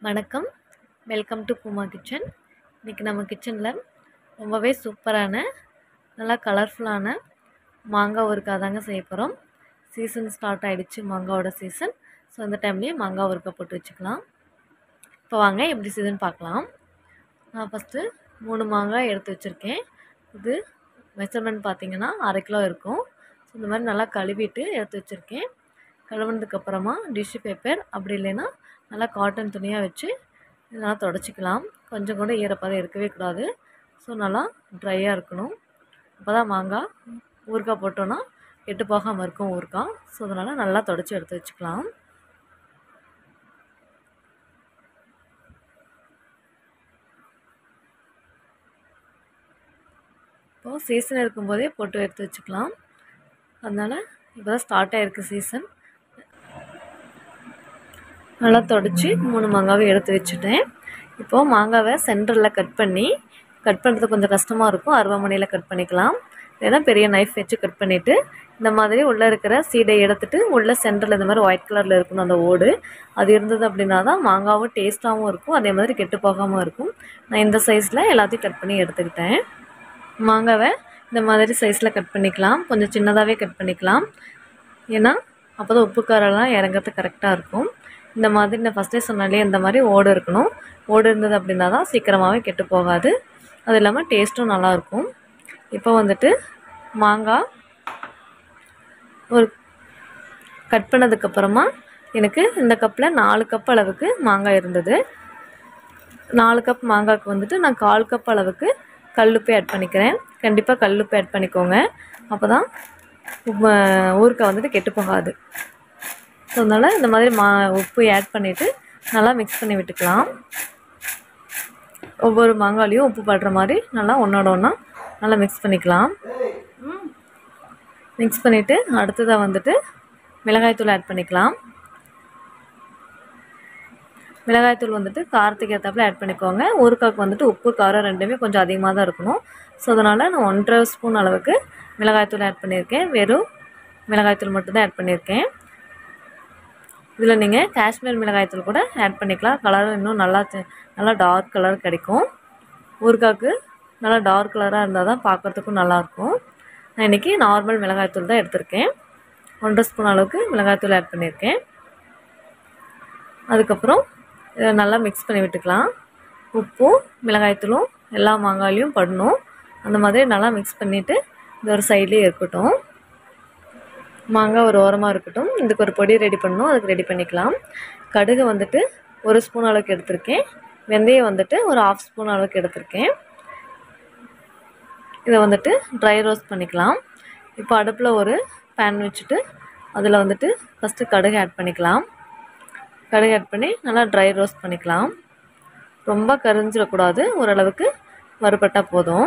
வணக்கம் welcome to Puma kitchen இன்றைக்கி நம்ம கிச்சனில் ரொம்பவே சூப்பரான நல்லா கலர்ஃபுல்லான மாங்காய் ஊறுகாய் தாங்க செய்ய போகிறோம் சீசன் ஸ்டார்ட் ஆகிடுச்சு மாங்காவோட சீசன் ஸோ அந்த டைம்லேயே மாங்காய் ஊறுகாய் போட்டு வச்சுக்கலாம் இப்போ வாங்க எப்படி செய்யுதுன்னு பார்க்கலாம் நான் ஃபஸ்ட்டு மூணு மாங்காய் எடுத்து வச்சுருக்கேன் இது மெஷர்மெண்ட் பார்த்தீங்கன்னா அரை கிலோ இருக்கும் ஸோ இந்த மாதிரி நல்லா கழுவிட்டு எடுத்து வச்சுருக்கேன் கழுவுனதுக்கப்புறமா டிஷ்யூ பேப்பர் அப்படி இல்லைன்னா நல்லா காட்டன் துணியாக வச்சு நல்லா தொடச்சிக்கலாம் கொஞ்சம் கூட ஈரப்பதம் இருக்கவே கூடாது ஸோ நல்லா ட்ரையாக இருக்கணும் அப்போ தான் மாங்காய் ஊறுகாய் போட்டோன்னா கெட்டு போகாமல் இருக்கும் ஊறுகாய் ஸோ அதனால் நல்லா தொடச்சி எடுத்து வச்சுக்கலாம் இப்போது சீசன் இருக்கும்போதே போட்டு எடுத்து வச்சுக்கலாம் அதனால் இப்போ தான் ஸ்டார்ட் ஆகிருக்கு சீசன் நல்லா தொடச்சி மூணு மாங்காவை எடுத்து வச்சுட்டேன் இப்போது மாங்காவை சென்டரில் கட் பண்ணி கட் பண்ணுறது கொஞ்சம் கஷ்டமாக இருக்கும் அருவாமனையில் கட் பண்ணிக்கலாம் இல்லைன்னா பெரிய நைஃப் வச்சு கட் பண்ணிவிட்டு இந்த மாதிரி உள்ளே இருக்கிற சீடை எடுத்துட்டு உள்ளே சென்டரில் இந்த மாதிரி ஒயிட் கலரில் இருக்கணும் அந்த ஓடு அது இருந்தது அப்படின்னா தான் மாங்காவும் டேஸ்ட்டாகவும் இருக்கும் அதே மாதிரி கெட்டு போகாமல் இருக்கும் நான் இந்த சைஸில் எல்லாத்தையும் கட் பண்ணி எடுத்துக்கிட்டேன் மாங்காவை இந்த மாதிரி சைஸில் கட் பண்ணிக்கலாம் கொஞ்சம் சின்னதாகவே கட் பண்ணிக்கலாம் ஏன்னா அப்போ தான் உப்பு காரெல்லாம் இறங்கிறது கரெக்டாக இருக்கும் இந்த மாதிரி நான் ஃபஸ்ட்டே சொன்னாலே இந்த மாதிரி ஓடு இருக்கணும் ஓடு இருந்தது அப்படின்னா தான் சீக்கிரமாகவே கெட்டு போகாது அது இல்லாமல் டேஸ்ட்டும் நல்லாயிருக்கும் இப்போ வந்துட்டு மாங்காய் ஒரு கட் பண்ணதுக்கப்புறமா எனக்கு இந்த கப்பில் நாலு கப் அளவுக்கு மாங்காய் இருந்தது நாலு கப் மாங்காய்க்கு வந்துட்டு நான் கால் கப் அளவுக்கு கல்லுப்பு ஆட் பண்ணிக்கிறேன் கண்டிப்பாக கல்லுப்பு ஆட் பண்ணிக்கோங்க அப்போ தான் ஊறுக்காய் வந்துட்டு கெட்டு போகாது ஸோ அதனால் இந்த மாதிரி மா உப்பு ஆட் பண்ணிவிட்டு நல்லா மிக்ஸ் பண்ணி விட்டுக்கலாம் ஒவ்வொரு மாங்காயிலையும் உப்பு படுற மாதிரி நல்லா ஒன்றோட ஒன்றா நல்லா மிக்ஸ் பண்ணிக்கலாம் மிக்ஸ் பண்ணிவிட்டு அடுத்ததாக வந்துட்டு மிளகாய்த்தூள் ஆட் பண்ணிக்கலாம் மிளகாய்த்தூள் வந்துட்டு காரத்துக்கு ஏற்றாப்புல ஆட் பண்ணிக்கோங்க ஊறுக்காய்க்கு வந்துட்டு உப்பு காரம் ரெண்டுமே கொஞ்சம் அதிகமாக தான் இருக்கணும் ஸோ அதனால் நான் ஒன்றரை ஸ்பூன் அளவுக்கு மிளகாய்த்தூள் ஆட் பண்ணியிருக்கேன் வெறும் மிளகாய்த்தூள் மட்டும்தான் ஆட் பண்ணியிருக்கேன் இதில் நீங்கள் காஷ்மீர் மிளகாய்த்தூள் கூட ஆட் பண்ணிக்கலாம் கலர் இன்னும் நல்லா நல்லா டார்க் கலர் கிடைக்கும் ஊறுகாய்க்கு நல்லா டார்க் கலராக இருந்தால் தான் பார்க்குறதுக்கும் நல்லாயிருக்கும் நான் இன்றைக்கி நார்மல் மிளகாய்த்தூள் தான் எடுத்திருக்கேன் ஒன்றரை ஸ்பூன் அளவுக்கு மிளகாய்த்தூள் ஆட் பண்ணியிருக்கேன் அதுக்கப்புறம் இதை நல்லா மிக்ஸ் பண்ணி விட்டுக்கலாம் உப்பும் மிளகாய்த்தூளும் எல்லா மாங்காயிலையும் படணும் அந்த மாதிரி நல்லா மிக்ஸ் பண்ணிவிட்டு இந்த ஒரு சைட்லேயே இருக்கட்டும் மாங்காய் ஒரு ஓரமாக இருக்கட்டும் இதுக்கு ஒரு பொடி ரெடி பண்ணணும் அதுக்கு ரெடி பண்ணிக்கலாம் கடுகு வந்துட்டு ஒரு ஸ்பூன் அளவுக்கு எடுத்திருக்கேன் வெந்தயம் வந்துட்டு ஒரு ஆஃப் ஸ்பூன் அளவுக்கு எடுத்திருக்கேன் இதை வந்துட்டு ட்ரை ரோஸ்ட் பண்ணிக்கலாம் இப்போ அடுப்பில் ஒரு பேன் வச்சுட்டு அதில் வந்துட்டு ஃபஸ்ட்டு கடுகு ஆட் பண்ணிக்கலாம் கடுகு ஆட் பண்ணி நல்லா ட்ரை ரோஸ்ட் பண்ணிக்கலாம் ரொம்ப கரிஞ்சிடக்கூடாது ஓரளவுக்கு வறுபட்டால் போதும்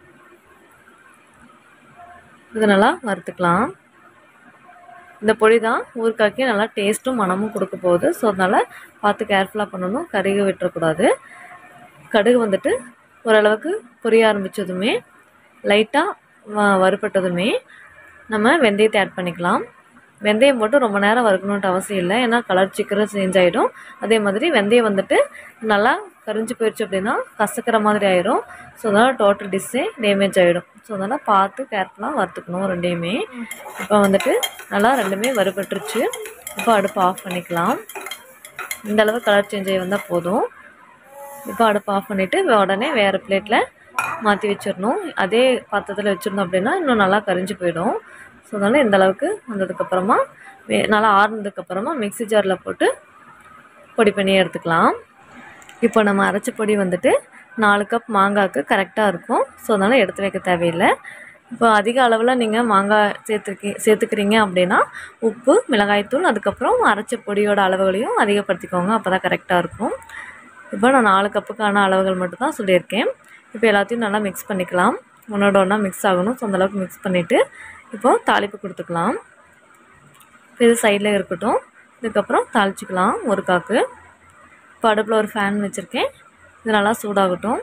இது நல்லா வறுத்துக்கலாம் இந்த பொடி தான் ஊறுகாய்க்கு நல்லா டேஸ்ட்டும் மனமும் கொடுக்க போகுது ஸோ அதனால் பார்த்து கேர்ஃபுல்லாக பண்ணணும் கருக விட்டுறக்கூடாது கடுகு வந்துட்டு ஓரளவுக்கு பொரிய ஆரம்பித்ததுமே லைட்டாக வறுபட்டதுமே நம்ம வெந்தயத்தை ஆட் பண்ணிக்கலாம் வெந்தயம் போட்டு ரொம்ப நேரம் வறுக்கணுன்ட்டு அவசியம் இல்லை ஏன்னா கலர் சீக்கிரம் சேஞ்ச் ஆகிடும் அதே மாதிரி வெந்தயம் வந்துட்டு நல்லா கரிஞ்சு போயிடுச்சு அப்படின்னா கசக்கிற மாதிரி ஆயிரும் ஸோ அதனால் டோட்டல் டிஷ்ஷே டேமேஜ் ஆகிடும் ஸோ அதனால் பார்த்து கேர்ஃபுல்லாக வறுத்துக்கணும் ரெண்டையுமே இப்போ வந்துட்டு நல்லா ரெண்டுமே வறுபட்டுருச்சு இப்போ அடுப்பு ஆஃப் பண்ணிக்கலாம் இந்த அளவு கலர் சேஞ்ச் ஆகி வந்தால் போதும் இப்போ அடுப்பு ஆஃப் பண்ணிவிட்டு உடனே வேறு பிளேட்டில் மாற்றி வச்சிடணும் அதே பாத்திரத்தில் வச்சுருந்தோம் அப்படின்னா இன்னும் நல்லா கரிஞ்சு போயிடும் ஸோ அதனால் இந்த அளவுக்கு வந்ததுக்கப்புறமா நல்லா ஆறுனதுக்கப்புறமா மிக்ஸி ஜாரில் போட்டு பொடி பண்ணி எடுத்துக்கலாம் இப்போ நம்ம அரைச்ச பொடி வந்துட்டு நாலு கப் மாங்காய்க்கு கரெக்டாக இருக்கும் ஸோ அதனால் எடுத்து வைக்க தேவையில்லை இப்போ அதிக அளவில் நீங்கள் மாங்காய் சேர்த்துக்கி சேர்த்துக்கிறீங்க அப்படின்னா உப்பு மிளகாய்த்தூள் அதுக்கப்புறம் அரைச்ச பொடியோட அளவுகளையும் அதிகப்படுத்திக்கோங்க அப்போ தான் கரெக்டாக இருக்கும் இப்போ நான் நாலு கப்புக்கான அளவுகள் மட்டும் தான் சொல்லியிருக்கேன் இப்போ எல்லாத்தையும் நல்லா மிக்ஸ் பண்ணிக்கலாம் ஒன்றோட ஒன்றா மிக்ஸ் ஆகணும் ஸோ அந்தளவுக்கு மிக்ஸ் பண்ணிவிட்டு இப்போது தாளிப்பு கொடுத்துக்கலாம் இது சைடில் இருக்கட்டும் இதுக்கப்புறம் தாளிச்சிக்கலாம் ஒரு காக்கு இப்போ அடுப்பில் ஒரு ஃபேன் வச்சுருக்கேன் இது நல்லா சூடாகட்டும்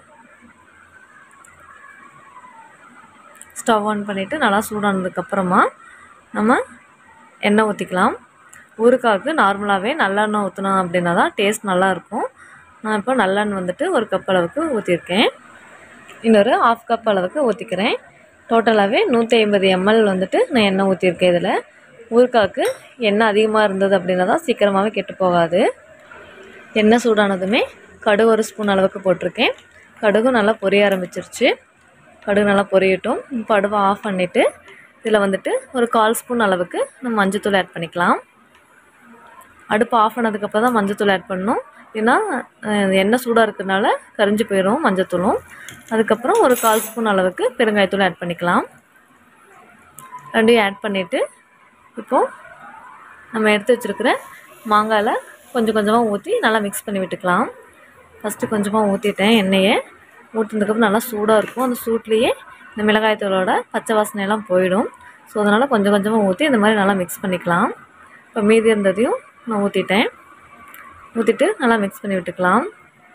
ஸ்டவ் ஆன் பண்ணிவிட்டு நல்லா சூடானதுக்கப்புறமா நம்ம எண்ணெய் ஊற்றிக்கலாம் ஊறுகாய்க்கு நார்மலாகவே நல்லெண்ணெய் ஊற்றினோம் அப்படின்னா தான் டேஸ்ட் நல்லாயிருக்கும் நான் இப்போ நல்லெண்ணெய் வந்துட்டு ஒரு கப் அளவுக்கு ஊற்றிருக்கேன் இன்னொரு ஆஃப் கப் அளவுக்கு ஊற்றிக்கிறேன் டோட்டலாகவே நூற்றி ஐம்பது எம்எல் வந்துட்டு நான் எண்ணெய் ஊற்றிருக்கேன் இதில் ஊறுகாய்க்கு எண்ணெய் அதிகமாக இருந்தது அப்படின்னா தான் சீக்கிரமாகவே கெட்டு போகாது எண்ணெய் சூடானதுமே கடுகு ஒரு ஸ்பூன் அளவுக்கு போட்டிருக்கேன் கடுகும் நல்லா பொரிய ஆரம்பிச்சிருச்சு கடுகு நல்லா பொரியட்டும் இப்போ அடுப்பை ஆஃப் பண்ணிவிட்டு இதில் வந்துட்டு ஒரு கால் ஸ்பூன் அளவுக்கு நம்ம மஞ்சத்தூள் ஆட் பண்ணிக்கலாம் அடுப்பு ஆஃப் பண்ணதுக்கப்புறம் தான் மஞ்சத்தூள் ஆட் பண்ணணும் ஏன்னா அஹ், எண்ணெய் சூடாக இருக்கிறதுனால கரிஞ்சு போயிடும் மஞ்சத்தூளும் அதுக்கப்புறம் ஒரு கால் ஸ்பூன் அளவுக்கு பெருங்காயத்தூள் ஆட் பண்ணிக்கலாம் ரெண்டையும் ஆட் பண்ணிவிட்டு இப்போது நம்ம எடுத்து வச்சுருக்கிற மாங்காயில் கொஞ்சம் கொஞ்சமாக ஊற்றி நல்லா மிக்ஸ் பண்ணி விட்டுக்கலாம் ஃபஸ்ட்டு கொஞ்சமாக ஊற்றிட்டேன் எண்ணெயை ஊற்றினதுக்கப்புறம் நல்லா சூடாக இருக்கும் அந்த சூட்லேயே இந்த மிளகாய்த்தூளோட பச்சை வாசனையெல்லாம் போயிடும் ஸோ அதனால் கொஞ்சம் கொஞ்சமாக ஊற்றி இந்த மாதிரி நல்லா மிக்ஸ் பண்ணிக்கலாம் இப்போ மீதி இருந்ததையும் நான் ஊற்றிட்டேன் ஊற்றிட்டு நல்லா மிக்ஸ் பண்ணி விட்டுக்கலாம்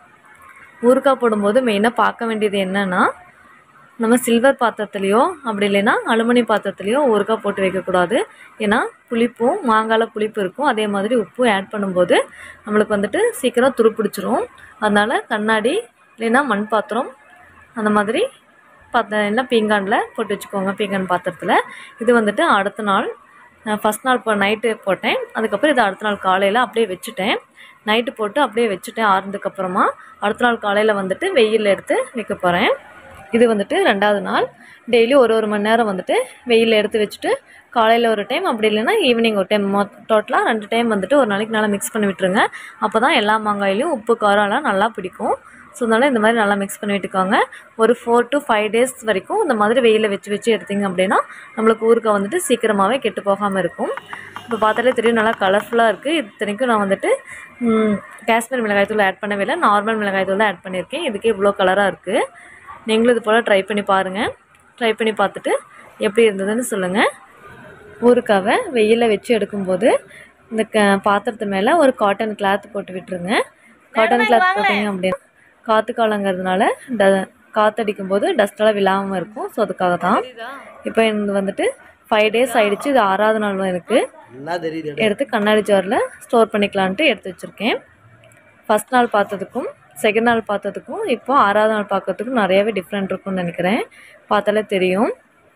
ஊறுகாய் போடும்போது மெயினாக பார்க்க வேண்டியது என்னென்னா நம்ம சில்வர் பாத்திரத்துலேயோ அப்படி இல்லைன்னா அலுமினிய பாத்திரத்துலேயோ ஊறுகாய் போட்டு வைக்கக்கூடாது ஏன்னா புளிப்பும் மாங்கால புளிப்பு இருக்கும் அதே மாதிரி உப்பும் ஆட் பண்ணும்போது நம்மளுக்கு வந்துட்டு சீக்கிரம் துருப்பிடிச்சிரும் அதனால் கண்ணாடி இல்லைன்னா மண் பாத்திரம் அந்த மாதிரி பாத்திரம் இல்லை பீங்கானில் போட்டு வச்சுக்கோங்க பீங்கான் பாத்திரத்தில் இது வந்துட்டு அடுத்த நாள் ஃபஸ்ட் நாள் இப்போ நைட்டு போட்டேன் அதுக்கப்புறம் இது அடுத்த நாள் காலையில் அப்படியே வச்சுட்டேன் நைட்டு போட்டு அப்படியே வச்சுட்டேன் ஆறுனதுக்கப்புறமா அடுத்த நாள் காலையில் வந்துட்டு வெயிலில் எடுத்து வைக்க போகிறேன் இது வந்துட்டு ரெண்டாவது நாள் டெய்லி ஒரு ஒரு மணி நேரம் வந்துட்டு வெயிலில் எடுத்து வச்சுட்டு காலையில் ஒரு டைம் அப்படி இல்லைன்னா ஈவினிங் ஒரு டைம் மொ டோட்டலாக ரெண்டு டைம் வந்துட்டு ஒரு நாளைக்கு நல்லா மிக்ஸ் பண்ணி விட்டுருங்க அப்போ தான் எல்லா மாங்காயிலையும் உப்பு காரம்லாம் நல்லா பிடிக்கும் ஸோ அதனால் இந்த மாதிரி நல்லா மிக்ஸ் பண்ணி விட்டுக்கோங்க ஒரு ஃபோர் டு ஃபைவ் டேஸ் வரைக்கும் இந்த மாதிரி வெயிலில் வச்சு வச்சு எடுத்தீங்க அப்படின்னா நம்மளுக்கு ஊறுகாய் வந்துட்டு சீக்கிரமாகவே கெட்டு போகாமல் இருக்கும் இப்போ பார்த்தாலே தெரியும் நல்லா கலர்ஃபுல்லாக இருக்குது இத்தனைக்கும் நான் வந்துட்டு ம், காஷ்மீர் மிளகாய் தூள் ஆட் பண்ணவே இல்லை நார்மல் மிளகாய் தூள் தான் ஆட் பண்ணியிருக்கேன் இதுக்கே இவ்வளோ கலராக இருக்குது நீங்களும் இது போல் ட்ரை பண்ணி பாருங்கள் ட்ரை பண்ணி பார்த்துட்டு எப்படி இருந்ததுன்னு சொல்லுங்கள் ஊறுக்காவை வெயிலில் வச்சு எடுக்கும்போது இந்த க பாத்திரத்து மேலே ஒரு காட்டன் கிளாத் போட்டு விட்டுருங்க காட்டன் கிளாத் போட்டிங்க அப்படின்னா காற்று காலங்கிறதுனால ட காற்றடிக்கும் போது டஸ்ட்டெல்லாம் விழாமல் இருக்கும் ஸோ அதுக்காக தான் இப்போ எனக்கு வந்துட்டு ஃபைவ் டேஸ் ஆயிடுச்சு இது ஆறாவது நாள் தான் இருக்குது என்ன தெரியுது எடுத்து கண்ணாடி ஜாரில் ஸ்டோர் பண்ணிக்கலான்ட்டு எடுத்து வச்சுருக்கேன் ஃபஸ்ட் நாள் பார்த்ததுக்கும் செகண்ட் நாள் பார்த்ததுக்கும் இப்போ ஆறாவது நாள் பார்க்கறதுக்கும் நிறையவே டிஃப்ரெண்ட் இருக்கும்னு நினைக்கிறேன் பார்த்தாலே தெரியும்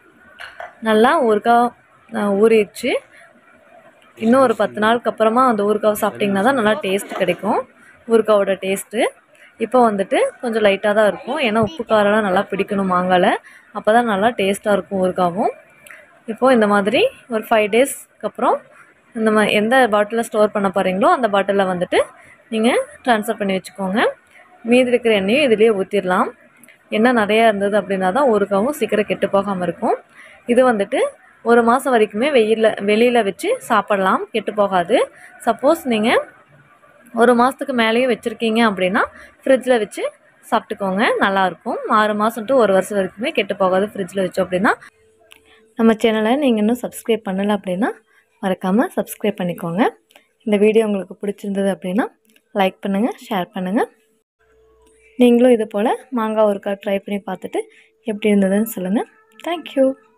நல்லா ஊறுகாய் அஹ், ஊறிடுச்சு இன்னும் ஒரு பத்து நாளுக்கு அப்புறமா அந்த ஊறுகாவை சாப்பிட்டிங்கன்னா தான் நல்லா டேஸ்ட் கிடைக்கும் ஊறுகாவோட டேஸ்ட்டு இப்போ வந்துட்டு கொஞ்சம் லைட்டாக தான் இருக்கும் ஏன்னா உப்பு காரம்லாம் நல்லா பிடிக்கணும் மாங்காயில் அப்போ தான் நல்லா டேஸ்ட்டாக இருக்கும் ஊறுகாவும் இப்போது இந்த மாதிரி ஒரு ஃபைவ் டேஸ்க்கு அப்புறம் இந்த மா எந்த பாட்டிலில் ஸ்டோர் பண்ண போகிறீங்களோ அந்த பாட்டிலில் வந்துட்டு நீங்கள் ட்ரான்ஸ்ஃபர் பண்ணி வச்சுக்கோங்க மீதி இருக்கிற எண்ணெயும் இதுலேயே ஊற்றிடலாம் எண்ணெய் நிறையா இருந்தது அப்படின்னா தான் ஊறுகாவும் சீக்கிரம் கெட்டு போகாமல் இருக்கும் இது வந்துட்டு ஒரு மாதம் வரைக்குமே வெயிலில் வெளியில் வச்சு சாப்பிடலாம் கெட்டு போகாது சப்போஸ் நீங்கள் ஒரு மாதத்துக்கு மேலேயும் வச்சுருக்கீங்க அப்படின்னா ஃப்ரிட்ஜில் வச்சு சாப்பிட்டுக்கோங்க நல்லாயிருக்கும் ஆறு மாதம் டு ஒரு வருஷம் வரைக்குமே கெட்டு போகாது ஃப்ரிட்ஜில் வச்சோம் அப்படின்னா நம்ம சேனலை நீங்கள் இன்னும் சப்ஸ்கிரைப் பண்ணலை அப்படின்னா மறக்காமல் சப்ஸ்கிரைப் பண்ணிக்கோங்க இந்த வீடியோ உங்களுக்கு பிடிச்சிருந்தது அப்படின்னா லைக் பண்ணுங்கள் ஷேர் பண்ணுங்கள் நீங்களும் இது போல் மாங்காய் ஒருக்கா ட்ரை பண்ணி பார்த்துட்டு எப்படி இருந்ததுன்னு சொல்லுங்கள் தேங்க்யூ